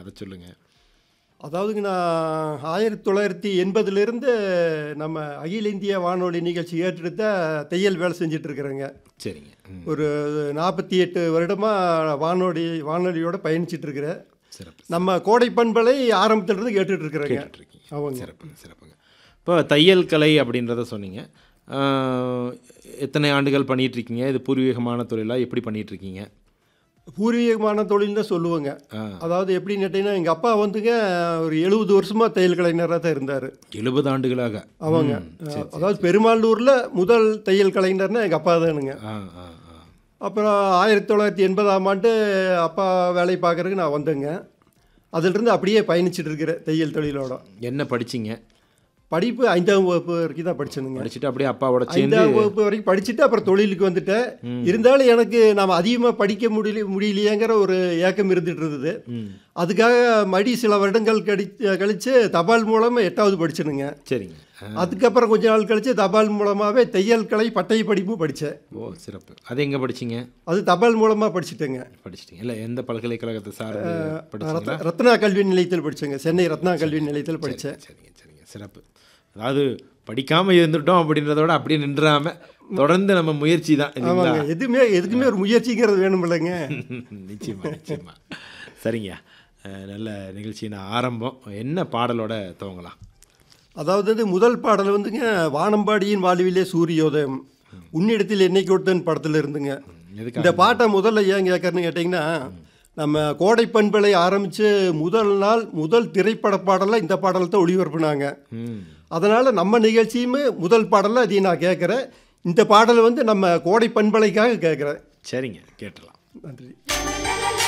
அதை சொல்லுங்க அதாவதுங்க நான் ஆயிரத்தி தொள்ளாயிரத்தி எண்பதுலேருந்து நம்ம அகில இந்திய வானொலி நிகழ்ச்சி ஏற்றெடுத்த தையல் வேலை செஞ்சுட்டு இருக்கிறேங்க சரிங்க ம், ஒரு நாற்பத்தி எட்டு வருடமாக வானொலி வானொலியோட பயணிச்சிட்டு இருக்கிறேன் சிறப்பு நம்ம கோடை பண்பலை ஆரம்பத்திலிருந்து கேட்டுட்டு இருக்கிறேங்க கேட்டுட்ருக்கீங்க அவங்க சிறப்புங்க சிறப்புங்க இப்போ தையல் கலை அப்படின்றத சொன்னீங்க ஆஹ், எத்தனை ஆண்டுகள் பண்ணிட்டு இருக்கீங்க இது பூர்வீகமான தொழிலா எப்படி பண்ணிட்டு இருக்கீங்க பூர்வீகமான தொழில் தான் சொல்லுவாங்க ஆ. அதாவது எப்படின்னு கேட்டிங்கன்னா எங்கள் அப்பா வந்துங்க ஒரு எழுபது வருஷமாக தையல் கலைஞராக தான் இருந்தார் எழுபது ஆண்டுகளாக அவங்க அதாவது பெருமாளூரில் முதல் தையல் கலைஞர்னா எங்கள் அப்பா தானுங்க ஆ ஆ ஆ அப்புறம் ஆயிரத்தி தொள்ளாயிரத்தி எண்பதாம் ஆண்டு அப்பா வேலை பார்க்குறதுக்கு நான் வந்தேங்க அதிலிருந்து அப்படியே பயணிச்சிட்டு இருக்கிறேன் தையல் தொழிலோட என்ன படிச்சீங்க படிப்பு ஐந்தாம் வகுப்பு வரைக்கும் தான் படிச்சேனுங்க படிச்சுட்டு அப்படியே அப்பாவோட சேர்ந்து ஐந்தாம் வகுப்பு வரைக்கும் படிச்சுட்டு அப்புறம் தொழிலுக்கு வந்துட்டேன் இருந்தாலும் எனக்கு நாம் அதிகமாக படிக்க முடியல முடியலையேங்கிற ஒரு ஏக்கம் இருந்துட்டு இருந்தது ம் அதுக்காக மடி சில வருடங்கள் கடி கழித்து தபால் மூலமாக எட்டாவது படிச்சேனுங்க சரிங்க ஆ, அதுக்கப்புறம் கொஞ்ச நாள் கழித்து தபால் மூலமாகவே தையல் கலை பட்டய படிப்பும் படித்தேன் ஓ சிறப்பு அது எங்கே படிச்சீங்க அது தபால் மூலமாக படிச்சுட்டேங்க படிச்சிட்டீங்க இல்லை எந்த பல்கலைக்கழகத்தை சார்ந்து படிச்சீங்களா ரத்ன- ரத்னா கல்வி நிலையத்தில் படிச்சேங்க சென்னை ரத்னா கல்வி நிலையத்தில் படித்தேன் சரிங்க சரிங்க சிறப்பு அதாவது படிக்காமல் இருந்துட்டோம் அப்படின்றதோட அப்படியே நின்றாம தொடர்ந்து நம்ம முயற்சி தான் இல்லைங்களா ஆமாங்க எதுவுமே எதுக்குமே ஒரு முயற்சிங்கிறது வேணும் இல்லைங்க நிச்சயமா நிச்சயமா சரிங்க அஹ், நல்ல நிகழ்ச்சியின் ஆரம்பம் என்ன பாடலோட துவங்கலாம் அதாவது வந்து முதல் பாடல் வந்துங்க வானம்பாடியின் வாழ்விலே சூரியோதயம் உன்னிடத்தில் என்னை கொடுத்தன் படத்தில் இருந்துங்க எதுக்கு இந்த பாட்டை முதல்ல ஏன் கேட்கறன்னு கேட்டிங்கன்னா நம்ம கோடை பண்பலை ஆரம்பித்து முதல் நாள் முதல் திரைப்பட பாடலில் இந்த பாடலை தான் ஒளிபரப்புனாங்க ம் அதனால் நம்ம நிகழ்ச்சியுமே முதல் பாடலில் இதை நான் கேட்குறேன் இந்த பாடல் வந்து நம்ம கோடை பண்பலைக்காக கேட்குறேன் சரிங்க கேட்டலாம் நன்றி